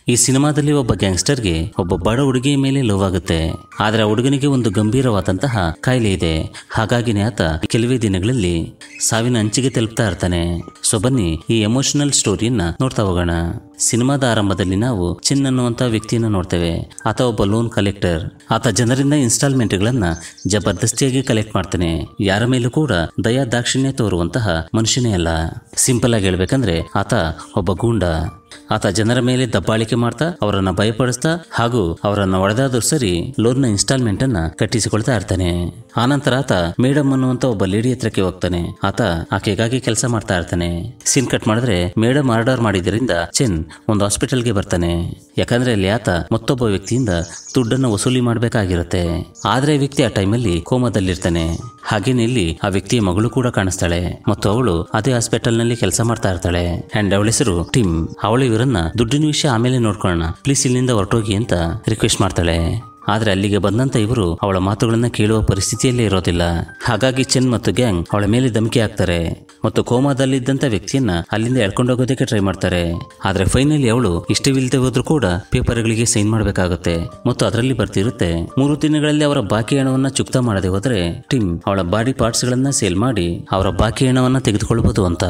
ಈ ಸಿನಿಮಾದಲ್ಲಿ ಒಬ್ಬ ಗ್ಯಾಂಗ್ಸ್ಟರ್ಗೆ ಒಬ್ಬ ಬಡ ಹುಡುಗಿಯ ಮೇಲೆ ಲವ್ ಆಗುತ್ತೆ ಆದ್ರೆ ಆ ಹುಡುಗನಿಗೆ ಒಂದು ಗಂಭೀರವಾದಂತಹ ಕಾಯಿಲೆ ಇದೆ ಹಾಗಾಗಿನೇ ಆತ ಕೆಲವೇ ದಿನಗಳಲ್ಲಿ ಸಾವಿನ ಅಂಚಿಗೆ ತಲುಪ್ತಾ ಇರ್ತಾನೆ ಸೊ ಬನ್ನಿ ಈ ಎಮೋಷನಲ್ ಸ್ಟೋರಿಯನ್ನ ನೋಡ್ತಾ ಹೋಗೋಣ ಸಿನಿಮಾದ ಆರಂಭದಲ್ಲಿ ನಾವು ಚಿನ್ ಅನ್ನುವಂತ ವ್ಯಕ್ತಿಯನ್ನ ನೋಡ್ತೇವೆ ಆತ ಒಬ್ಬ ಲೋನ್ ಕಲೆಕ್ಟರ್ ಆತ ಜನರಿಂದ ಇನ್ಸ್ಟಾಲ್ಮೆಂಟ್ಗಳನ್ನ ಜಬರ್ದಸ್ತಿಯಾಗಿ ಕಲೆಕ್ಟ್ ಮಾಡ್ತಾನೆ ಯಾರ ಮೇಲೂ ಕೂಡ ದಯಾ ದಾಕ್ಷಿಣ್ಯ ತೋರುವಂತಹ ಮನುಷ್ಯನೇ ಅಲ್ಲ ಸಿಂಪಲ್ ಆಗಿ ಹೇಳ್ಬೇಕಂದ್ರೆ ಆತ ಒಬ್ಬ ಗೂಂಡ ಆತ ಜನರ ಮೇಲೆ ದಬ್ಬಾಳಿಕೆ ಮಾಡ್ತಾ ಅವರನ್ನ ಭಯಪಡಿಸ್ತಾ ಹಾಗೂ ಅವರನ್ನ ಒಡೆದಾದ್ರೂ ಸರಿ ಲೋನ್ನ ಇನ್ಸ್ಟಾಲ್ಮೆಂಟ್ ಅನ್ನ ಕಟ್ಟಿಸಿಕೊಳ್ತಾ ಇರ್ತಾನೆ ಆನಂತರ ಆತ ಮೇಡಮ್ ಅನ್ನುವಂತ ಒಬ್ಬ ಲೇಡಿ ಹತ್ರಕ್ಕೆ ಹೋಗ್ತಾನೆ ಆತ ಆಕೆಗಾಗಿ ಕೆಲಸ ಮಾಡ್ತಾ ಇರ್ತಾನೆ ಸೀನ್ ಕಟ್ ಮಾಡಿದ್ರೆ ಮೇಡಮ್ ಆರ್ಡರ್ ಮಾಡಿದ್ರಿಂದ ಚೆನ್ ಒಂದು ಹಾಸ್ಪಿಟಲ್ಗೆ ಬರ್ತಾನೆ ಯಾಕಂದ್ರೆ ಅಲ್ಲಿ ಆತ ಮತ್ತೊಬ್ಬ ವ್ಯಕ್ತಿಯಿಂದ ದುಡ್ಡನ್ನು ವಸೂಲಿ ಮಾಡಬೇಕಾಗಿರುತ್ತೆ ಆದ್ರೆ ಈ ವ್ಯಕ್ತಿ ಆ ಟೈಮಲ್ಲಿ ಕೋಮದಲ್ಲಿರ್ತಾನೆ ಹಾಗೇನೆ ಇಲ್ಲಿ ಆ ವ್ಯಕ್ತಿಯ ಮಗಳು ಕೂಡ ಕಾಣಿಸ್ತಾಳೆ ಮತ್ತು ಅವಳು ಅದೇ ಹಾಸ್ಪಿಟಲ್ ನಲ್ಲಿ ಕೆಲಸ ಮಾಡ್ತಾ ಇರ್ತಾಳೆ ಅಂಡ್ ಅವಳ ಹೆಸರು ಟಿಮ್ ಅವಳು ಇವರನ್ನ ದುಡ್ಡಿನ ವಿಷಯ ಆಮೇಲೆ ನೋಡ್ಕೊಳ್ಳೋಣ ಪ್ಲೀಸ್ ಇಲ್ಲಿಂದ ಹೊರಟೋಗಿ ಅಂತ ರಿಕ್ವೆಸ್ಟ್ ಮಾಡ್ತಾಳೆ ಆದ್ರೆ ಅಲ್ಲಿಗೆ ಬಂದಂತ ಇವರು ಅವಳ ಮಾತುಗಳನ್ನ ಕೇಳುವ ಪರಿಸ್ಥಿತಿಯಲ್ಲೇ ಇರೋದಿಲ್ಲ ಹಾಗಾಗಿ ಚೆನ್ ಮತ್ತು ಗ್ಯಾಂಗ್ ಅವಳ ಮೇಲೆ ಧಮಕಿ ಹಾಕ್ತಾರೆ ಮತ್ತು ಕೋಮಾದಲ್ಲಿದ್ದಂತ ವ್ಯಕ್ತಿಯನ್ನ ಅಲ್ಲಿಂದ ಎಳ್ಕೊಂಡೋಗೋದಕ್ಕೆ ಟ್ರೈ ಮಾಡ್ತಾರೆ ಆದ್ರೆ ಫೈನಲಿ ಅವಳು ಇಷ್ಟವಿಲ್ಲದೆ ಹೋದ್ರೂ ಕೂಡ ಪೇಪರ್ಗಳಿಗೆ ಸೈನ್ ಮಾಡಬೇಕಾಗುತ್ತೆ ಮತ್ತು ಅದರಲ್ಲಿ ಬರ್ತಿರುತ್ತೆ ಮೂರು ದಿನಗಳಲ್ಲಿ ಅವರ ಬಾಕಿ ಹಣವನ್ನ ಚುಕ್ತಾ ಮಾಡದೆ ಹೋದ್ರೆ ಟಿಮ್ ಅವಳ ಬಾಡಿ ಪಾರ್ಟ್ಸ್ ಗಳನ್ನ ಸೇಲ್ ಮಾಡಿ ಅವರ ಬಾಕಿ ಹಣವನ್ನ ತೆಗೆದುಕೊಳ್ಬಹುದು ಅಂತ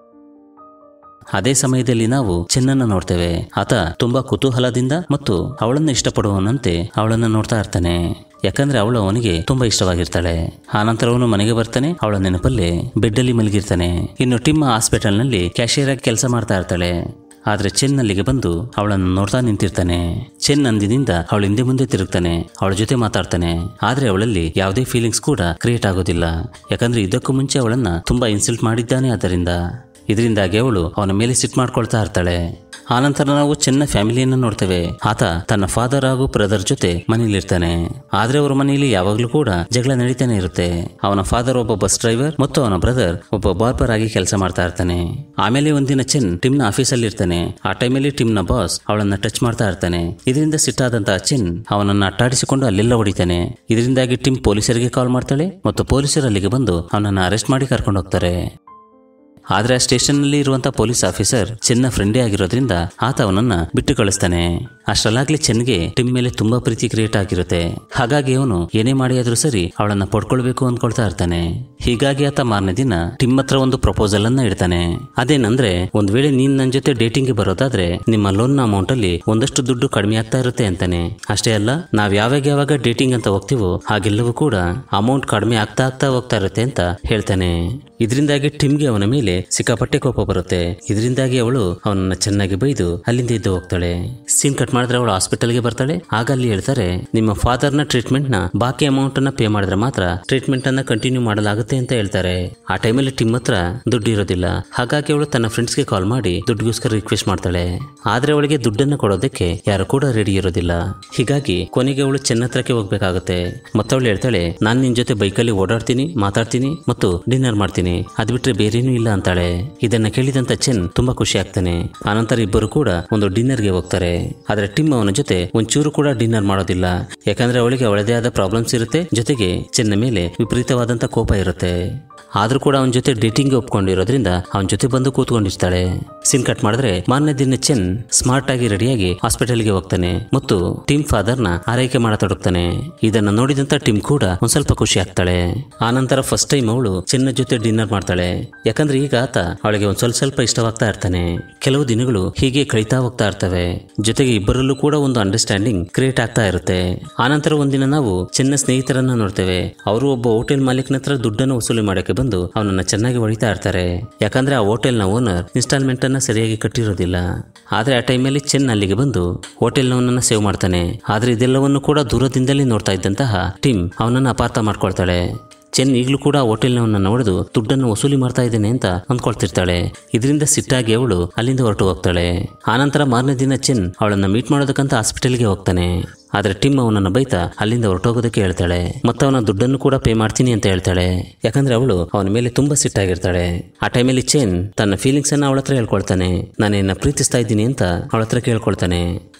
ಅದೇ ಸಮಯದಲ್ಲಿ ನಾವು ಚೆನ್ನನ್ನ ನೋಡ್ತೇವೆ ಆತ ತುಂಬಾ ಕುತೂಹಲದಿಂದ ಮತ್ತು ಅವಳನ್ನ ಇಷ್ಟಪಡುವವನಂತೆ ಅವಳನ್ನ ನೋಡ್ತಾ ಇರ್ತಾನೆ ಯಾಕಂದ್ರೆ ಅವಳು ಅವನಿಗೆ ತುಂಬಾ ಇಷ್ಟವಾಗಿರ್ತಾಳೆ ಆನಂತರ ಅವನು ಮನೆಗೆ ಬರ್ತಾನೆ ಅವಳ ನೆನಪಲ್ಲಿ ಬೆಡ್ಡಲ್ಲಿ ಮಲಗಿರ್ತಾನೆ ಇನ್ನು ಟಿಮ್ ಹಾಸ್ಪಿಟಲ್ ನಲ್ಲಿ ಕ್ಯಾಶಿಯರ್ ಆಗಿ ಕೆಲಸ ಮಾಡ್ತಾ ಇರ್ತಾಳೆ ಆದ್ರೆ ಚೆನ್ ಅಲ್ಲಿಗೆ ಬಂದು ಅವಳನ್ನು ನೋಡ್ತಾ ನಿಂತಿರ್ತಾನೆ ಚೆನ್ ಅಂದಿನಿಂದ ಅವಳ ಹಿಂದೆ ಮುಂದೆ ತಿರುಗ್ತಾನೆ ಅವಳ ಜೊತೆ ಮಾತಾಡ್ತಾನೆ ಆದ್ರೆ ಅವಳಲ್ಲಿ ಯಾವುದೇ ಫೀಲಿಂಗ್ಸ್ ಕೂಡ ಕ್ರಿಯೇಟ್ ಆಗೋದಿಲ್ಲ ಯಾಕಂದ್ರೆ ಇದಕ್ಕೂ ಮುಂಚೆ ಅವಳನ್ನ ತುಂಬಾ ಇನ್ಸಲ್ಟ್ ಮಾಡಿದ್ದಾನೆ ಆದ್ದರಿಂದ ಇದರಿಂದಾಗಿ ಅವಳು ಅವನ ಮೇಲೆ ಸಿಟ್ ಮಾಡ್ಕೊಳ್ತಾ ಇರ್ತಾಳೆ ಆನಂತರ ನಾವು ಚೆನ್ನ ಫ್ಯಾಮಿಲಿಯನ್ನ ನೋಡ್ತೇವೆ ಆತ ತನ್ನ ಫಾದರ್ ಹಾಗೂ ಬ್ರದರ್ ಜೊತೆ ಮನೇಲಿರ್ತಾನೆ ಆದ್ರೆ ಅವ್ರ ಮನೆಯಲ್ಲಿ ಯಾವಾಗ್ಲೂ ಕೂಡ ಜಗಳ ನಡೀತಾನೆ ಇರುತ್ತೆ ಅವನ ಫಾದರ್ ಒಬ್ಬ ಬಸ್ ಡ್ರೈವರ್ ಮತ್ತು ಅವನ ಬ್ರದರ್ ಒಬ್ಬ ಬಾರ್ಬರ್ ಆಗಿ ಕೆಲಸ ಮಾಡ್ತಾ ಇರ್ತಾನೆ ಆಮೇಲೆ ಒಂದಿನ ಚೆನ್ ಟಿಮ್ನ ಆಫೀಸಲ್ಲಿ ಇರ್ತಾನೆ ಆ ಟೈಮಲ್ಲಿ ಟಿಮ್ನ ಬಾಸ್ ಅವಳನ್ನ ಟಚ್ ಮಾಡ್ತಾ ಇರ್ತಾನೆ ಇದರಿಂದ ಸಿಟ್ಟಾದಂತಹ ಚೆನ್ ಅವನನ್ನ ಅಟ್ಟಾಡಿಸಿಕೊಂಡು ಅಲ್ಲೆಲ್ಲ ಹೊಡಿತಾನೆ ಇದರಿಂದಾಗಿ ಟಿಮ್ ಪೊಲೀಸರಿಗೆ ಕಾಲ್ ಮಾಡ್ತಾಳೆ ಮತ್ತು ಪೊಲೀಸರು ಅಲ್ಲಿಗೆ ಬಂದು ಅವನನ್ನ ಅರೆಸ್ಟ್ ಮಾಡಿ ಕರ್ಕೊಂಡು ಹೋಗ್ತಾರೆ ಆದ್ರೆ ಆ ಸ್ಟೇಷನ್ನಲ್ಲಿ ಇರುವಂತ ಪೊಲೀಸ್ ಆಫೀಸರ್ ಚೆನ್ನ ಫ್ರೆಂಡೇ ಆಗಿರೋದ್ರಿಂದ ಆತ ಅವನನ್ನ ಬಿಟ್ಟು ಕಳಿಸ್ತಾನೆ ಅಷ್ಟರಲ್ಲಾಗ್ಲಿ ಚೆನ್ಗೆ ಟಿಮ್ ಮೇಲೆ ತುಂಬಾ ಪ್ರೀತಿ ಕ್ರಿಯೇಟ್ ಆಗಿರುತ್ತೆ ಹಾಗಾಗಿ ಅವನು ಏನೇ ಮಾಡಿ ಆದ್ರೂ ಸರಿ ಅವಳನ್ನ ಪಡ್ಕೊಳ್ಬೇಕು ಅನ್ಕೊಳ್ತಾ ಇರ್ತಾನೆ ಹೀಗಾಗಿ ಆತ ಮಾರನೇ ದಿನ ಟಿಮ್ ಹತ್ರ ಒಂದು ಪ್ರಪೋಸಲ್ ಅನ್ನ ಇಡ್ತಾನೆ ಅದೇನಂದ್ರೆ ಒಂದ್ ವೇಳೆ ನೀನ್ ನನ್ ಜೊತೆ ಡೇಟಿಂಗ್ ಬರೋದಾದ್ರೆ ನಿಮ್ಮ ಲೋನ್ ಅಮೌಂಟ್ ಅಲ್ಲಿ ಒಂದಷ್ಟು ದುಡ್ಡು ಕಡಿಮೆ ಆಗ್ತಾ ಇರುತ್ತೆ ಅಂತಾನೆ ಅಷ್ಟೇ ಅಲ್ಲ ನಾವ್ ಯಾವಾಗ ಯಾವಾಗ ಡೇಟಿಂಗ್ ಅಂತ ಹೋಗ್ತೀವೋ ಹಾಗೆಲ್ಲವೂ ಕೂಡ ಅಮೌಂಟ್ ಕಡಿಮೆ ಆಗ್ತಾ ಆಗ್ತಾ ಹೋಗ್ತಾ ಇರುತ್ತೆ ಅಂತ ಹೇಳ್ತಾನೆ ಇದರಿಂದಾಗಿ ಟಿಮ್ಗೆ ಅವನ ಮೇಲೆ ಸಿಕ್ಕಾಪಟ್ಟೆ ಕೋಪ ಬರುತ್ತೆ ಇದರಿಂದಾಗಿ ಅವಳು ಅವನನ್ನ ಚೆನ್ನಾಗಿ ಬೈದು ಅಲ್ಲಿಂದ ಎದ್ದು ಹೋಗ್ತಾಳೆ ಸೀನ್ ಕಟ್ ಮಾಡಿದ್ರೆ ಅವಳು ಹಾಸ್ಪಿಟಲ್ಗೆ ಬರ್ತಾಳೆ ಆಗ ಅಲ್ಲಿ ಹೇಳ್ತಾರೆ ನಿಮ್ಮ ಫಾದರ್ನ ಟ್ರೀಟ್ಮೆಂಟ್ ನ ಬಾಕಿ ಅಮೌಂಟ್ ಅನ್ನ ಪೇ ಮಾಡಿದ್ರೆ ಮಾತ್ರ ಟ್ರೀಟ್ಮೆಂಟ್ ಅನ್ನ ಕಂಟಿನ್ಯೂ ಮಾಡಲಾಗುತ್ತೆ ಅಂತ ಹೇಳ್ತಾರೆ ಆ ಟೈಮಲ್ಲಿ ಟಿಮ್ ಹತ್ರ ದುಡ್ಡು ಇರೋದಿಲ್ಲ ಹಾಗಾಗಿ ಅವಳು ತನ್ನ ಫ್ರೆಂಡ್ಸ್ಗೆ ಕಾಲ್ ಮಾಡಿ ದುಡ್ಡುಗೋಸ್ಕರ ರಿಕ್ವೆಸ್ಟ್ ಮಾಡ್ತಾಳೆ ಆದ್ರೆ ಅವಳಿಗೆ ದುಡ್ಡನ್ನ ಕೊಡೋದಕ್ಕೆ ಯಾರು ಕೂಡ ರೆಡಿ ಇರೋದಿಲ್ಲ ಹೀಗಾಗಿ ಕೊನೆಗೆ ಅವಳು ಚೆನ್ನ ಹತ್ರಕ್ಕೆ ಹೋಗ್ಬೇಕಾಗುತ್ತೆ ಮತ್ತವಳು ಹೇಳ್ತಾಳೆ ನಾನ್ ನಿನ್ ಜೊತೆ ಬೈಕಲ್ಲಿ ಓಡಾಡ್ತೀನಿ ಮಾತಾಡ್ತೀನಿ ಮತ್ತು ಡಿನ್ನರ್ ಮಾಡ್ತೀನಿ ಅದ್ ಬಿಟ್ರೆ ಬೇರೇನೂ ಇಲ್ಲ ಅಂತಾಳೆ ಇದನ್ನ ಕೇಳಿದಂತ ಚೆನ್ ತುಂಬಾ ಖುಷಿ ಆಗ್ತಾನೆ ಆನಂತರ ಇಬ್ಬರು ಕೂಡ ಒಂದು ಡಿನ್ನರ್ಗೆ ಹೋಗ್ತಾರೆ ಆದ್ರೆ ಟಿಮ್ ಅವನ ಜೊತೆ ಒಂಚೂರು ಕೂಡ ಡಿನ್ನರ್ ಮಾಡೋದಿಲ್ಲ ಯಾಕಂದ್ರೆ ಅವಳಿಗೆ ಅವಳದೇ ಆದ ಪ್ರಾಬ್ಲಮ್ಸ್ ಇರುತ್ತೆ ಜೊತೆಗೆ ಚೆನ್ನ ಮೇಲೆ ವಿಪರೀತವಾದಂತ ಕೋಪ ಇರುತ್ತೆ ಆದ್ರೂ ಕೂಡ ಅವನ ಜೊತೆ ಡೇಟಿಂಗ್ ಒಪ್ಕೊಂಡಿರೋದ್ರಿಂದ ಅವನ ಜೊತೆ ಬಂದು ಕೂತ್ಕೊಂಡಿರ್ತಾಳೆ ಸಿನ್ ಕಟ್ ಮಾಡಿದ್ರೆ ಮಾರನೇ ದಿನ ಚೆನ್ ಸ್ಮಾರ್ಟ್ ಆಗಿ ರೆಡಿಯಾಗಿ ಹಾಸ್ಪಿಟಲ್ಗೆ ಹೋಗ್ತಾನೆ ಮತ್ತು ಟಿಮ್ ಫಾದರ್ ನ ಆರೈಕೆ ಮಾಡತೊಡಗ್ತಾನೆ ಇದನ್ನ ನೋಡಿದಂತ ಟಿಮ್ ಕೂಡ ಒಂದ್ ಸ್ವಲ್ಪ ಖುಷಿ ಆಗ್ತಾಳೆ ಆನಂತರ ಫಸ್ಟ್ ಟೈಮ್ ಅವಳು ಚೆನ್ನ ಜೊತೆ ಡಿನ್ನರ್ ಮಾಡ್ತಾಳೆ ಯಾಕಂದ್ರೆ ಈಗ ಆತ ಅವಳಿಗೆ ಒಂದ್ ಸ್ವಲ್ಪ ಸ್ವಲ್ಪ ಇಷ್ಟವಾಗ್ತಾ ಇರ್ತಾನೆ ಕೆಲವು ದಿನಗಳು ಹೀಗೆ ಕಳೀತಾ ಹೋಗ್ತಾ ಇರ್ತವೆ ಜೊತೆಗೆ ಇಬ್ಬರಲ್ಲೂ ಕೂಡ ಒಂದು ಅಂಡರ್ಸ್ಟ್ಯಾಂಡಿಂಗ್ ಕ್ರಿಯೇಟ್ ಆಗ್ತಾ ಇರುತ್ತೆ ಆನಂತರ ಒಂದಿನ ನಾವು ಚೆನ್ನ ಸ್ನೇಹಿತರನ್ನ ನೋಡ್ತೇವೆ ಅವರು ಒಬ್ಬ ಹೋಟೆಲ್ ಮಾಲೀಕನ ಹತ್ರ ದುಡ್ಡನ್ನು ವಸೂಲಿ ಮಾಡಕ್ಕೆ ಬಂದು ಅವನನ್ನ ಚೆನ್ನಾಗಿ ಹೊಡಿತಾ ಇರ್ತಾರೆ ಯಾಕಂದ್ರೆ ಆ ಹೋಟೆಲ್ನ ಓನರ್ ಇನ್ಸ್ಟಾಲ್ಮೆಂಟ್ ಅನ್ನ ಸರಿಯಾಗಿ ಕಟ್ಟಿರೋದಿಲ್ಲ ಆದ್ರೆ ಆ ಟೈಮಲ್ಲಿ ಚೆನ್ ಅಲ್ಲಿಗೆ ಬಂದು ಹೋಟೆಲ್ನವನನ್ನ ಸೇವ್ ಮಾಡ್ತಾನೆ ಆದ್ರೆ ಇದೆಲ್ಲವನ್ನು ಕೂಡ ದೂರದಿಂದಲೇ ನೋಡ್ತಾ ಇದ್ದಂತಹ ಟಿಮ್ ಅವನನ್ನ ಅಪಾರ್ಥ ಮಾಡ್ಕೊಳ್ತಾಳೆ ಚೆನ್ ಈಗಲೂ ಕೂಡ ಹೋಟೆಲ್ನವನ್ನ ನೋಡಿದು ದುಡ್ಡನ್ನು ವಸೂಲಿ ಮಾಡ್ತಾ ಇದ್ದೇನೆ ಅಂತ ಅಂದ್ಕೊಳ್ತಿರ್ತಾಳೆ ಇದರಿಂದ ಸಿಟ್ಟಾಗಿ ಅವಳು ಅಲ್ಲಿಂದ ಹೊರಟು ಹೋಗ್ತಾಳೆ ಆನಂತರ ಮಾರನೇ ದಿನ ಚೆನ್ ಅವಳನ್ನ ಮೀಟ್ ಮಾಡೋದಕ್ಕಂತ ಹಾಸ್ಪಿಟಲ್ಗೆ ಹೋಗ್ತಾನೆ ಆದ್ರೆ ಟಿಮ್ ಅವನನ್ನ ಬೈತಾ ಅಲ್ಲಿಂದ ಹೊರಟೋಗೋದಕ್ಕೆ ಹೇಳ್ತಾಳೆ ಮತ್ತೆ ಅವನ ದುಡ್ಡನ್ನು ಕೂಡ ಪೇ ಮಾಡ್ತೀನಿ ಅಂತ ಹೇಳ್ತಾಳೆ ಯಾಕಂದ್ರೆ ಅವಳು ಅವನ ಮೇಲೆ ತುಂಬಾ ಸಿಟ್ಟಾಗಿರ್ತಾಳೆ ಆ ಟೈಮಲ್ಲಿ ಚೆನ್ ತನ್ನ ಫೀಲಿಂಗ್ಸ್ ಅನ್ನ ಅವಳ ಹತ್ರ ಹೇಳ್ಕೊಳ್ತಾನೆ ನಾನೇನ ಪ್ರೀತಿಸ್ತಾ ಇದ್ದೀನಿ ಅಂತ ಅವಳ ಹತ್ರ ಕೇಳ್ಕೊಳ್ತಾನೆ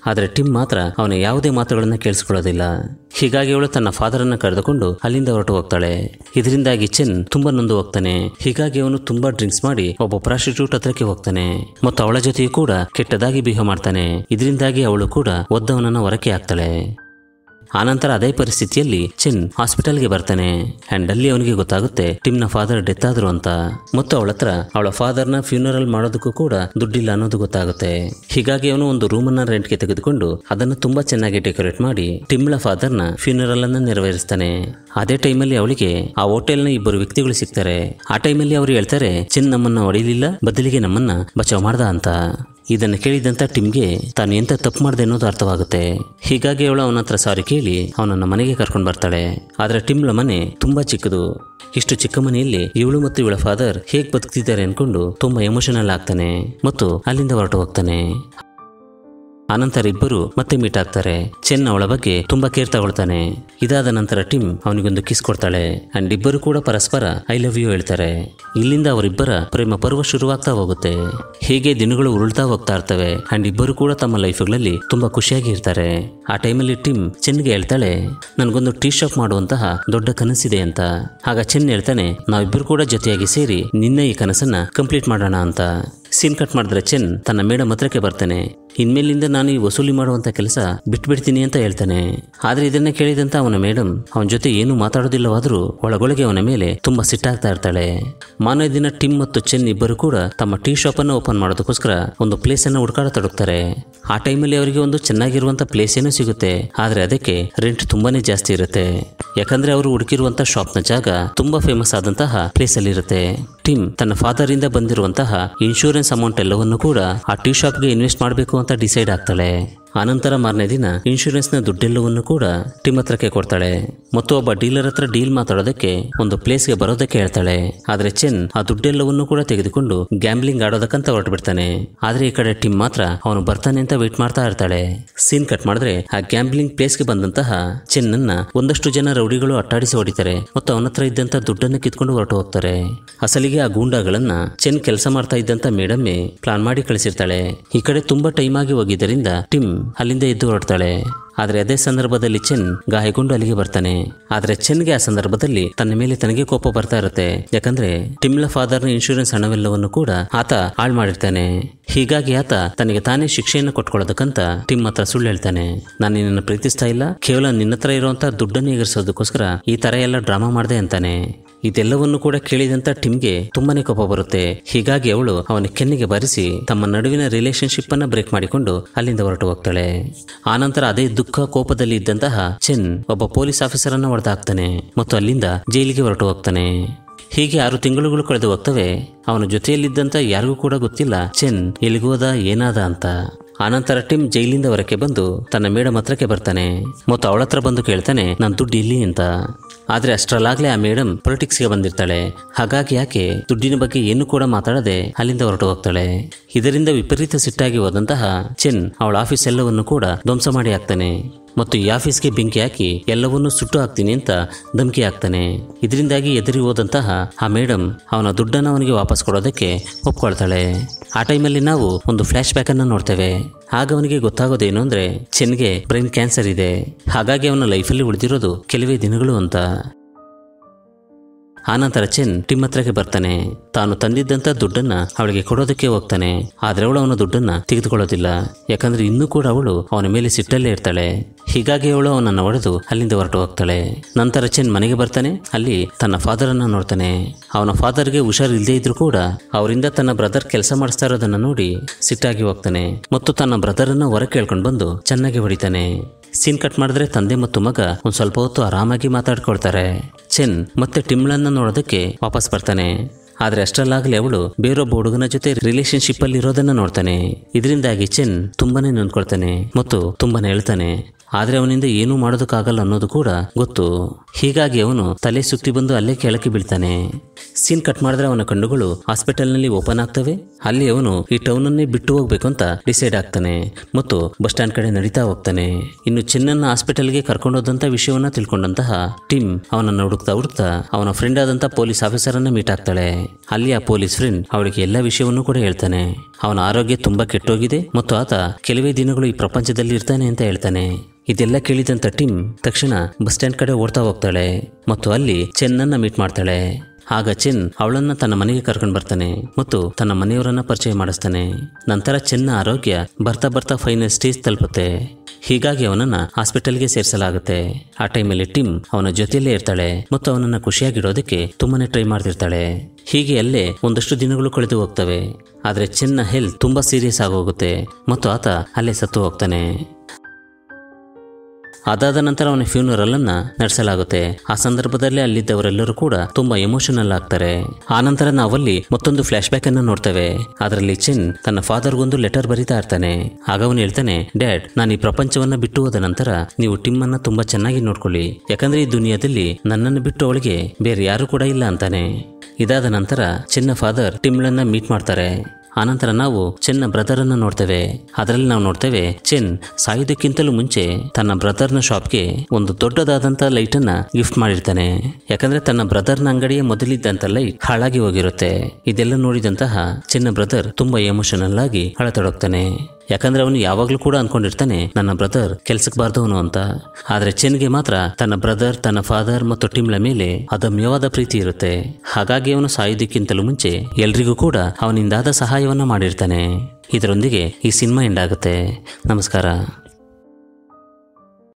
ಆದರೆ ಟಿಮ್ ಮಾತ್ರ ಅವನ ಯಾವುದೇ ಮಾತುಗಳನ್ನ ಕೇಳಿಸ್ಕೊಳ್ಳೋದಿಲ್ಲ ಹೀಗಾಗಿ ಅವಳು ತನ್ನ ಫಾದರನ್ನ ಕರೆದುಕೊಂಡು ಅಲ್ಲಿಂದ ಹೊರಟು ಹೋಗ್ತಾಳೆ ಇದರಿಂದಾಗಿ ಚೆನ್ ತುಂಬಾ ನೊಂದು ಹೋಗ್ತಾನೆ ಹೀಗಾಗಿ ಅವನು ತುಂಬಾ ಡ್ರಿಂಕ್ಸ್ ಮಾಡಿ ಒಬ್ಬ ಪ್ರಾಸ್ಟಿಟ್ಯೂಟ್ ಹತ್ರಕ್ಕೆ ಹೋಗ್ತಾನೆ ಮತ್ತು ಅವಳ ಜೊತೆಯೂ ಕೂಡ ಕೆಟ್ಟದಾಗಿ ಬಿಹೇವ್ ಮಾಡ್ತಾನೆ ಇದರಿಂದಾಗಿ ಅವಳು ಕೂಡ ಒದ್ದವನನ್ನ ಹೊರಕ್ಕೆ ಹಾಕ್ತಾಳೆ ಆನಂತರ ಅದೇ ಪರಿಸ್ಥಿತಿಯಲ್ಲಿ ಚಿನ್ ಹಾಸ್ಪಿಟಲ್ಗೆ ಬರ್ತಾನೆ ಅಂಡ್ ಅಲ್ಲಿ ಅವನಿಗೆ ಗೊತ್ತಾಗುತ್ತೆ ಟಿಮ್ನ ಫಾದರ್ ಡೆತ್ ಆದ್ರು ಅಂತ ಮತ್ತು ಅವಳ ಹತ್ರ ಅವಳ ಫಾದರ್ನ ಫ್ಯೂನರಲ್ ಮಾಡೋದಕ್ಕೂ ಕೂಡ ದುಡ್ಡಿಲ್ಲ ಅನ್ನೋದು ಗೊತ್ತಾಗುತ್ತೆ ಹೀಗಾಗಿ ಅವನು ಒಂದು ರೂಮನ್ನ ರೆಂಟ್ಗೆ ತೆಗೆದುಕೊಂಡು ಅದನ್ನು ತುಂಬಾ ಚೆನ್ನಾಗಿ ಡೆಕೋರೇಟ್ ಮಾಡಿ ಟಿಮ್ಳ ಫಾದರ್ನ ಫ್ಯೂನರಲ್ ಅನ್ನ ನೆರವೇರಿಸ್ತಾನೆ ಅದೇ ಟೈಮಲ್ಲಿ ಅವಳಿಗೆ ಆ ಹೋಟೆಲ್ನ ಇಬ್ಬರು ವ್ಯಕ್ತಿಗಳು ಸಿಗ್ತಾರೆ ಆ ಟೈಮಲ್ಲಿ ಅವರು ಹೇಳ್ತಾರೆ ಚಿನ್ ನಮ್ಮನ್ನ ಹೊಡಿಲಿಲ್ಲ ಬದಲಿಗೆ ನಮ್ಮನ್ನ ಬಚಾವ್ ಮಾಡ್ದ ಅಂತ ಇದನ್ನು ಕೇಳಿದಂತ ಟಿಮ್ಗೆ ತಾನು ಎಂತ ತಪ್ಪು ಮಾಡಿದೆ ಅನ್ನೋದು ಅರ್ಥವಾಗುತ್ತೆ ಹೀಗಾಗಿ ಅವಳು ಅವನ ಹತ್ರ ಸಾರಿ ಕೇಳಿ ಅವನನ್ನ ಮನೆಗೆ ಕರ್ಕೊಂಡು ಬರ್ತಾಳೆ ಆದ್ರೆ ಟಿಮ್ಳ ಮನೆ ತುಂಬಾ ಚಿಕ್ಕದು ಇಷ್ಟು ಚಿಕ್ಕ ಮನೆಯಲ್ಲಿ ಇವಳು ಮತ್ತು ಇವಳ ಫಾದರ್ ಹೇಗೆ ಬದುಕ್ತಿದ್ದಾರೆ ಅನ್ಕೊಂಡು ತುಂಬಾ ಎಮೋಷನಲ್ ಆಗ್ತಾನೆ ಮತ್ತು ಅಲ್ಲಿಂದ ಹೊರಟು ಹೋಗ್ತಾನೆ ಆನಂತರ ಇಬ್ಬರು ಮತ್ತೆ ಮೀಟ್ ಆಗ್ತಾರೆ ಚೆನ್ ಅವಳ ಬಗ್ಗೆ ತುಂಬಾ ಕೇರ್ ತಗೊಳ್ತಾನೆ ಇದಾದ ನಂತರ ಟಿಮ್ ಅವನಿಗೊಂದು ಕಿಸ್ ಕೊಡ್ತಾಳೆ ಅಂಡ್ ಇಬ್ಬರು ಕೂಡ ಪರಸ್ಪರ ಐ ಲವ್ ಯು ಹೇಳ್ತಾರೆ ಇಲ್ಲಿಂದ ಅವರಿಬ್ಬರ ಪ್ರೇಮ ಪರ್ವ ಶುರುವಾಗ್ತಾ ಹೋಗುತ್ತೆ ಹೀಗೆ ದಿನಗಳು ಉರುಳ್ತಾ ಹೋಗ್ತಾ ಇರ್ತವೆ ಅಂಡ್ ಇಬ್ಬರು ಕೂಡ ತಮ್ಮ ಲೈಫ್ಗಳಲ್ಲಿ ತುಂಬಾ ಖುಷಿಯಾಗಿ ಇರ್ತಾರೆ ಆ ಟೈಮಲ್ಲಿ ಟಿಮ್ ಚೆನ್ಗೆ ಹೇಳ್ತಾಳೆ ನನಗೊಂದು ಟೀ ಶಾಪ್ ಮಾಡುವಂತಹ ದೊಡ್ಡ ಕನಸಿದೆ ಅಂತ ಆಗ ಚೆನ್ ಹೇಳ್ತಾನೆ ನಾವಿಬ್ಬರು ಕೂಡ ಜೊತೆಯಾಗಿ ಸೇರಿ ನಿನ್ನೆ ಈ ಕನಸನ್ನ ಕಂಪ್ಲೀಟ್ ಮಾಡೋಣ ಅಂತ ಸೀನ್ ಕಟ್ ಮಾಡಿದ್ರೆ ಚೆನ್ ತನ್ನ ಮೇಡಮ್ ಹತ್ರಕ್ಕೆ ಬರ್ತಾನೆ ಇನ್ಮೇಲಿಂದ ನಾನು ಈ ವಸೂಲಿ ಮಾಡುವಂತ ಕೆಲಸ ಬಿಟ್ಬಿಡ್ತೀನಿ ಅಂತ ಹೇಳ್ತಾನೆ ಆದ್ರೆ ಇದನ್ನ ಕೇಳಿದಂತ ಅವನ ಮೇಡಮ್ ಅವನ ಜೊತೆ ಏನು ಮಾತಾಡೋದಿಲ್ಲವಾದ್ರೂ ಒಳಗೊಳಗೆ ಅವನ ಮೇಲೆ ತುಂಬಾ ಸಿಟ್ಟಾಗ್ತಾ ಇರ್ತಾಳೆ ಮಾನವ ದಿನ ಟಿಮ್ ಮತ್ತು ಚೆನ್ ಇಬ್ಬರು ಕೂಡ ತಮ್ಮ ಟೀ ಶಾಪ್ ಅನ್ನು ಓಪನ್ ಮಾಡೋದಕ್ಕೋಸ್ಕರ ಒಂದು ಪ್ಲೇಸ್ ಅನ್ನು ಹುಡುಕಾಡತೊಡಗ್ತಾರೆ ಆ ಟೈಮಲ್ಲಿ ಅವರಿಗೆ ಒಂದು ಚೆನ್ನಾಗಿರುವಂತ ಪ್ಲೇಸ್ ಏನೋ ಸಿಗುತ್ತೆ ಆದ್ರೆ ಅದಕ್ಕೆ ರೆಂಟ್ ತುಂಬಾನೇ ಜಾಸ್ತಿ ಇರುತ್ತೆ ಯಾಕಂದ್ರೆ ಅವರು ಹುಡುಕಿರುವಂತ ಶಾಪ್ನ ಜಾಗ ತುಂಬಾ ಫೇಮಸ್ ಆದಂತಹ ಪ್ಲೇಸ್ ಅಲ್ಲಿ ಇರುತ್ತೆ ಟಿಮ್ ತನ್ನ ಫಾದರ್ ಇಂದ ಬಂದಿರುವಂತಹ ಇನ್ಶೂರೆನ್ಸ್ ಅಮೌಂಟ್ ಎಲ್ಲವನ್ನು ಕೂಡ ಆ ಟೀ ಶಾಪ್ಗೆ ಇನ್ವೆಸ್ಟ್ ಮಾಡಬೇಕು ಅಂತ ಡಿಸೈಡ್ ಆಗ್ತಾಳೆ ಆನಂತರ ಮಾರನೇ ದಿನ ಇನ್ಶೂರೆನ್ಸ್ನ ದುಡ್ಡೆಲ್ಲವನ್ನು ಕೂಡ ಟಿಮ್ ಹತ್ರಕ್ಕೆ ಕೊಡ್ತಾಳೆ ಮತ್ತು ಒಬ್ಬ ಡೀಲರ್ ಹತ್ರ ಡೀಲ್ ಮಾತಾಡೋದಕ್ಕೆ ಒಂದು ಪ್ಲೇಸ್ಗೆ ಬರೋದಕ್ಕೆ ಹೇಳ್ತಾಳೆ ಆದ್ರೆ ಚೆನ್ ಆ ದುಡ್ಡೆಲ್ಲವನ್ನು ಕೂಡ ತೆಗೆದುಕೊಂಡು ಗ್ಯಾಂಬ್ಲಿಂಗ್ ಆಡೋದಕ್ಕಂತ ಹೊರಟುಬಿಡ್ತಾನೆ ಆದ್ರೆ ಈ ಕಡೆ ಟಿಮ್ ಮಾತ್ರ ಅವನು ಬರ್ತಾನೆ ಅಂತ ವೇಟ್ ಮಾಡ್ತಾ ಇರ್ತಾಳೆ ಸೀನ್ ಕಟ್ ಮಾಡಿದ್ರೆ ಆ ಗ್ಯಾಂಬ್ಲಿಂಗ್ ಪ್ಲೇಸ್ಗೆ ಬಂದಂತಹ ಚೆನ್ನನ್ನ ಒಂದಷ್ಟು ಜನ ರೌಡಿಗಳು ಅಟ್ಟಾಡಿಸಿ ಹೊಡಿತಾರೆ ಮತ್ತು ಅವನ ಹತ್ರ ಇದ್ದಂತ ದುಡ್ಡನ್ನು ಕಿತ್ಕೊಂಡು ಹೊರಟು ಹೋಗ್ತಾರೆ ಅಸಲಿಗೆ ಆ ಗೂಂಡಾಗಳನ್ನ ಚೆನ್ ಕೆಲಸ ಮಾಡ್ತಾ ಇದ್ದಂತ ಮೇಡಮ್ಮೆ ಪ್ಲಾನ್ ಮಾಡಿ ಕಳಿಸಿರ್ತಾಳೆ ಈ ಕಡೆ ತುಂಬಾ ಟೈಮ್ ಆಗಿ ಹೋಗಿದ್ದರಿಂದ ಟಿಮ್ ಅಲ್ಲಿಂದ ಎದ್ದು ಹೊರಡ್ತಾಳೆ ಆದ್ರೆ ಅದೇ ಸಂದರ್ಭದಲ್ಲಿ ಚೆನ್ ಗಾಯಗೊಂಡು ಅಲ್ಲಿಗೆ ಬರ್ತಾನೆ ಆದ್ರೆ ಚೆನ್ಗೆ ಆ ಸಂದರ್ಭದಲ್ಲಿ ತನ್ನ ಮೇಲೆ ತನಗೆ ಕೋಪ ಬರ್ತಾ ಇರುತ್ತೆ ಯಾಕಂದ್ರೆ ಟಿಮ್ಲ ಫಾದರ್ನ ಇನ್ಶೂರೆನ್ಸ್ ಹಣವೆಲ್ಲವನ್ನು ಕೂಡ ಆತ ಹಾಳು ಮಾಡಿರ್ತಾನೆ ಹೀಗಾಗಿ ಆತ ತನಗೆ ತಾನೇ ಶಿಕ್ಷೆಯನ್ನು ಕೊಟ್ಕೊಳ್ಳೋದಕ್ಕಂತ ಟಿಮ್ ಹತ್ರ ಸುಳ್ಳು ಹೇಳ್ತಾನೆ ನಾನು ನಿನ್ನನ್ನು ಪ್ರೀತಿಸ್ತಾ ಇಲ್ಲ ಕೇವಲ ನಿನ್ನ ಹತ್ರ ಇರುವಂತ ದುಡ್ಡನ್ನು ಎಗರಿಸೋದಕ್ಕೋಸ್ಕರ ಈ ತರ ಎಲ್ಲ ಡ್ರಾಮಾ ಮಾಡಿದೆ ಅಂತಾನೆ ಇದೆಲ್ಲವನ್ನು ಕೂಡ ಕೇಳಿದಂತ ಟಿಮ್ಗೆ ತುಂಬಾನೇ ಕೋಪ ಬರುತ್ತೆ ಹೀಗಾಗಿ ಅವಳು ಅವನ ಕೆನ್ನಿಗೆ ಬಾರಿಸಿ ತಮ್ಮ ನಡುವಿನ ರಿಲೇಶನ್ಶಿಪ್ ಅನ್ನ ಬ್ರೇಕ್ ಮಾಡಿಕೊಂಡು ಅಲ್ಲಿಂದ ಹೊರಟು ಹೋಗ್ತಾಳೆ ಆನಂತರ ಅದೇ ದುಃಖ ಕೋಪದಲ್ಲಿ ಇದ್ದಂತಹ ಚೆನ್ ಒಬ್ಬ ಪೊಲೀಸ್ ಆಫೀಸರ್ ಅನ್ನ ಹೊಡೆದಾಕ್ತಾನೆ ಮತ್ತು ಅಲ್ಲಿಂದ ಜೈಲಿಗೆ ಹೊರಟು ಹೋಗ್ತಾನೆ ಹೀಗೆ ಆರು ತಿಂಗಳುಗಳು ಕಳೆದು ಹೋಗ್ತವೆ ಅವನ ಜೊತೆಯಲ್ಲಿದ್ದಂತ ಯಾರಿಗೂ ಕೂಡ ಗೊತ್ತಿಲ್ಲ ಚೆನ್ ಎಲ್ಲಿಗೋದ ಏನಾದ ಅಂತ ಆನಂತರ ಟಿಮ್ ಜೈಲಿಂದ ಹೊರಕ್ಕೆ ಬಂದು ತನ್ನ ಮೇಡಮ್ ಹತ್ರಕ್ಕೆ ಬರ್ತಾನೆ ಮತ್ತು ಅವಳ ಹತ್ರ ಬಂದು ಕೇಳ್ತಾನೆ ನಾನು ದುಡ್ಡು ಇಲ್ಲಿ ಅಂತ ಆದ್ರೆ ಅಷ್ಟರಲ್ಲಾಗ್ಲೇ ಆ ಮೇಡಮ್ ಪೊಲಿಟಿಕ್ಸ್ಗೆ ಬಂದಿರ್ತಾಳೆ ಹಾಗಾಗಿ ಯಾಕೆ ದುಡ್ಡಿನ ಬಗ್ಗೆ ಏನು ಕೂಡ ಮಾತಾಡದೆ ಅಲ್ಲಿಂದ ಹೊರಟು ಹೋಗ್ತಾಳೆ ಇದರಿಂದ ವಿಪರೀತ ಸಿಟ್ಟಾಗಿ ಹೋದಂತಹ ಚೆನ್ ಅವಳ ಆಫೀಸ್ ಎಲ್ಲವನ್ನು ಕೂಡ ಧ್ವಂಸ ಮಾಡಿ ಹಾಕ್ತಾನೆ ಮತ್ತು ಈ ಆಫೀಸ್ಗೆ ಬೆಂಕಿ ಹಾಕಿ ಎಲ್ಲವನ್ನೂ ಸುಟ್ಟು ಹಾಕ್ತೀನಿ ಅಂತ ಧಮಕಿ ಹಾಕ್ತಾನೆ ಇದರಿಂದಾಗಿ ಎದುರಿ ಹೋದಂತಹ ಆ ಮೇಡಮ್ ಅವನ ದುಡ್ಡನ್ನು ಅವನಿಗೆ ವಾಪಸ್ ಕೊಡೋದಕ್ಕೆ ಒಪ್ಕೊಳ್ತಾಳೆ ಆ ಟೈಮಲ್ಲಿ ನಾವು ಒಂದು ಫ್ಲ್ಯಾಶ್ ಬ್ಯಾಕ್ ಅನ್ನು ನೋಡ್ತೇವೆ ಆಗ ಅವನಿಗೆ ಗೊತ್ತಾಗೋದೇನು ಅಂದ್ರೆ ಚೆನ್ಗೆ ಬ್ರೈನ್ ಕ್ಯಾನ್ಸರ್ ಇದೆ ಹಾಗಾಗಿ ಅವನ ಲೈಫಲ್ಲಿ ಉಳಿದಿರೋದು ಕೆಲವೇ ದಿನಗಳು ಅಂತ ಆನಂತರ ಚೆನ್ ಟಿಮ್ ಹತ್ರಕ್ಕೆ ಬರ್ತಾನೆ ತಾನು ತಂದಿದ್ದಂತ ದುಡ್ಡನ್ನ ಅವಳಿಗೆ ಕೊಡೋದಕ್ಕೆ ಹೋಗ್ತಾನೆ ಆದ್ರೆ ಅವಳು ಅವನ ದುಡ್ಡನ್ನ ತೆಗೆದುಕೊಳ್ಳೋದಿಲ್ಲ ಯಾಕಂದ್ರೆ ಇನ್ನೂ ಕೂಡ ಅವಳು ಅವನ ಮೇಲೆ ಸಿಟ್ಟಲ್ಲೇ ಇರ್ತಾಳೆ ಹೀಗಾಗಿ ಅವಳು ಅವನನ್ನ ಹೊಡೆದು ಅಲ್ಲಿಂದ ಹೊರಟು ಹೋಗ್ತಾಳೆ ನಂತರ ಚೆನ್ ಮನೆಗೆ ಬರ್ತಾನೆ ಅಲ್ಲಿ ತನ್ನ ಫಾದರ್ ಅನ್ನ ನೋಡ್ತಾನೆ ಅವನ ಫಾದರ್ಗೆ ಹುಷಾರ್ ಇಲ್ಲದೆ ಇದ್ರೂ ಕೂಡ ಅವರಿಂದ ತನ್ನ ಬ್ರದರ್ ಕೆಲಸ ಮಾಡಿಸ್ತಾ ಇರೋದನ್ನ ನೋಡಿ ಸಿಟ್ಟಾಗಿ ಹೋಗ್ತಾನೆ ಮತ್ತು ತನ್ನ ಬ್ರದರ್ ಅನ್ನ ಹೊರಗೆ ಕೇಳ್ಕೊಂಡು ಬಂದು ಚೆನ್ನಾಗಿ ಹೊಡಿತಾನೆ ಸೀನ್ ಕಟ್ ಮಾಡಿದ್ರೆ ತಂದೆ ಮತ್ತು ಮಗ ಒಂದ್ ಸ್ವಲ್ಪ ಹೊತ್ತು ಆರಾಮಾಗಿ ಮಾತಾಡ್ಕೊಳ್ತಾರೆ ಚೆನ್ ಮತ್ತೆ ಟಿಮ್ಳನ್ನ ನೋಡೋದಕ್ಕೆ ವಾಪಸ್ ಬರ್ತಾನೆ ಆದ್ರೆ ಅಷ್ಟರಲ್ಲಾಗಲೇ ಅವಳು ಬೇರೊಬ್ಬ ಹುಡುಗನ ಜೊತೆ ರಿಲೇಶನ್ಶಿಪ್ ಅಲ್ಲಿ ಇರೋದನ್ನ ನೋಡ್ತಾನೆ ಇದರಿಂದಾಗಿ ಚೆನ್ ತುಂಬಾನೇ ನೊಂದ್ಕೊಳ್ತಾನೆ ಮತ್ತು ತುಂಬಾನೇ ಹೇಳ್ತಾನೆ ಆದ್ರೆ ಅವನಿಂದ ಏನೂ ಮಾಡೋದಕ್ಕಾಗಲ್ಲ ಅನ್ನೋದು ಕೂಡ ಗೊತ್ತು ಹೀಗಾಗಿ ಅವನು ತಲೆ ಸುತ್ತಿ ಬಂದು ಅಲ್ಲೇ ಕೆಳಕ್ಕೆ ಬೀಳ್ತಾನೆ ಸೀನ್ ಕಟ್ ಮಾಡಿದ್ರೆ ಅವನ ಕಣ್ಣುಗಳು ಹಾಸ್ಪಿಟಲ್ನಲ್ಲಿ ಓಪನ್ ಆಗ್ತವೆ ಅಲ್ಲಿ ಅವನು ಈ ಟೌನನ್ನೇ ಬಿಟ್ಟು ಹೋಗ್ಬೇಕು ಅಂತ ಡಿಸೈಡ್ ಆಗ್ತಾನೆ ಮತ್ತು ಬಸ್ ಸ್ಟ್ಯಾಂಡ್ ಕಡೆ ನಡೀತಾ ಹೋಗ್ತಾನೆ ಇನ್ನು ಚಿನ್ನನ್ನ ಹಾಸ್ಪಿಟಲ್ಗೆ ಕರ್ಕೊಂಡೋದಂತ ವಿಷಯವನ್ನ ತಿಳ್ಕೊಂಡಂತಹ ಟಿಮ್ ಅವನನ್ನ ಹುಡುಕ್ತಾ ಹುಡುಕ್ತಾ ಅವನ ಫ್ರೆಂಡ್ ಆದಂತ ಪೊಲೀಸ್ ಆಫೀಸರ್ ಅನ್ನ ಮೀಟ್ ಆಗ್ತಾಳೆ ಅಲ್ಲಿ ಆ ಪೊಲೀಸ್ ಫ್ರೆಂಡ್ ಅವಳಿಗೆ ಎಲ್ಲ ವಿಷಯವನ್ನು ಕೂಡ ಹೇಳ್ತಾನೆ ಅವನ ಆರೋಗ್ಯ ತುಂಬಾ ಕೆಟ್ಟೋಗಿದೆ ಮತ್ತು ಆತ ಕೆಲವೇ ದಿನಗಳು ಈ ಪ್ರಪಂಚದಲ್ಲಿ ಇರ್ತಾನೆ ಅಂತ ಹೇಳ್ತಾನೆ ಇದೆಲ್ಲ ಕೇಳಿದಂತ ಟಿಮ್ ತಕ್ಷಣ ಬಸ್ ಸ್ಟ್ಯಾಂಡ್ ಕಡೆ ಓಡ್ತಾ ಹೋಗ್ತಾಳೆ ಮತ್ತು ಅಲ್ಲಿ ಚೆನ್ನನ್ನ ಮೀಟ್ ಮಾಡ್ತಾಳೆ ಆಗ ಚೆನ್ ಅವಳನ್ನ ತನ್ನ ಮನೆಗೆ ಕರ್ಕೊಂಡು ಬರ್ತಾನೆ ಮತ್ತು ತನ್ನ ಮನೆಯವರನ್ನ ಪರಿಚಯ ಮಾಡಿಸ್ತಾನೆ ನಂತರ ಚೆನ್ನ ಆರೋಗ್ಯ ಬರ್ತಾ ಬರ್ತಾ ಫೈನಲ್ ಸ್ಟೇಜ್ ತಲುಪುತ್ತೆ ಹೀಗಾಗಿ ಅವನನ್ನ ಹಾಸ್ಪಿಟಲ್ಗೆ ಸೇರಿಸಲಾಗುತ್ತೆ ಆ ಟೈಮಲ್ಲಿ ಟಿಮ್ ಅವನ ಜೊತೆಯಲ್ಲೇ ಇರ್ತಾಳೆ ಮತ್ತು ಅವನನ್ನ ಖುಷಿಯಾಗಿಡೋದಕ್ಕೆ ತುಂಬಾನೇ ಟ್ರೈ ಮಾಡ್ತಿರ್ತಾಳೆ ಹೀಗೆ ಅಲ್ಲೇ ಒಂದಷ್ಟು ದಿನಗಳು ಕಳೆದು ಹೋಗ್ತವೆ ಆದರೆ ಚೆನ್ನ ಹೆಲ್ತ್ ತುಂಬಾ ಸೀರಿಯಸ್ ಆಗೋಗುತ್ತೆ ಮತ್ತು ಆತ ಅಲ್ಲೇ ಸತ್ತು ಹೋಗ್ತಾನೆ ಅದಾದ ನಂತರ ಅವನ ಫ್ಯೂನರಲ್ ಅನ್ನ ನಡೆಸಲಾಗುತ್ತೆ ಆ ಸಂದರ್ಭದಲ್ಲಿ ಅಲ್ಲಿದ್ದವರೆಲ್ಲರೂ ಕೂಡ ತುಂಬಾ ಎಮೋಷನಲ್ ಆಗ್ತಾರೆ ಆ ನಂತರ ನಾವಲ್ಲಿ ಮತ್ತೊಂದು ಫ್ಲಾಶ್ ಬ್ಯಾಕ್ ಅನ್ನ ನೋಡ್ತೇವೆ ಅದರಲ್ಲಿ ಚೆನ್ ತನ್ನ ಫಾದರ್ಗೊಂದು ಲೆಟರ್ ಬರಿತಾ ಇರ್ತಾನೆ ಆಗ ಅವನು ಹೇಳ್ತಾನೆ ಡ್ಯಾಡ್ ನಾನು ಈ ಪ್ರಪಂಚವನ್ನ ಬಿಟ್ಟು ಹೋದ ನಂತರ ನೀವು ಟಿಮ್ ಅನ್ನ ತುಂಬಾ ಚೆನ್ನಾಗಿ ನೋಡ್ಕೊಳ್ಳಿ ಯಾಕಂದ್ರೆ ಈ ದುನಿಯಾದಲ್ಲಿ ನನ್ನನ್ನು ಬಿಟ್ಟು ಅವಳಿಗೆ ಬೇರೆ ಯಾರು ಕೂಡ ಇಲ್ಲ ಅಂತಾನೆ ಇದಾದ ನಂತರ ಚೆನ್ನ ಫಾದರ್ ಟಿಮ್ಳನ್ನ ಮೀಟ್ ಮಾಡ್ತಾರೆ ಆನಂತರ ನಾವು ಚೆನ್ನ ಬ್ರದರ್ ಅನ್ನ ನೋಡ್ತೇವೆ ಅದರಲ್ಲಿ ನಾವು ನೋಡ್ತೇವೆ ಚೆನ್ ಸಾಯುವುದಕ್ಕಿಂತಲೂ ಮುಂಚೆ ತನ್ನ ಬ್ರದರ್ನ ಶಾಪ್ಗೆ ಒಂದು ದೊಡ್ಡದಾದಂತ ಲೈಟ್ ಅನ್ನ ಗಿಫ್ಟ್ ಮಾಡಿರ್ತಾನೆ ಯಾಕಂದ್ರೆ ತನ್ನ ಬ್ರದರ್ನ ಅಂಗಡಿಯ ಮೊದಲಿದ್ದಂತ ಲೈಟ್ ಹಾಳಾಗಿ ಹೋಗಿರುತ್ತೆ ಇದೆಲ್ಲ ನೋಡಿದಂತಹ ಚೆನ್ನ ಬ್ರದರ್ ತುಂಬಾ ಎಮೋಷನಲ್ ಆಗಿ ಅಳತೊಡಗ್ತಾನೆ ಯಾಕಂದ್ರೆ ಅವನು ಯಾವಾಗ್ಲೂ ಕೂಡ ಅನ್ಕೊಂಡಿರ್ತಾನೆ ನನ್ನ ಬ್ರದರ್ ಕೆಲ್ಸಕ್ಕೆ ಬಾರ್ದವನು ಅಂತ ಆದ್ರೆ ಚೆನ್ಗೆ ಮಾತ್ರ ತನ್ನ ಬ್ರದರ್ ತನ್ನ ಫಾದರ್ ಮತ್ತು ಟಿಮ್ಲ ಮೇಲೆ ಅದಮ್ಯವಾದ ಪ್ರೀತಿ ಇರುತ್ತೆ ಹಾಗಾಗಿ ಅವನು ಸಾಯೋದಕ್ಕಿಂತಲೂ ಮುಂಚೆ ಎಲ್ರಿಗೂ ಕೂಡ ಅವನಿಂದಾದ ಸಹಾಯವನ್ನ ಮಾಡಿರ್ತಾನೆ ಇದರೊಂದಿಗೆ ಈ ಸಿನಿಮಾ ಎಂಡ್ ಆಗುತ್ತೆ ನಮಸ್ಕಾರ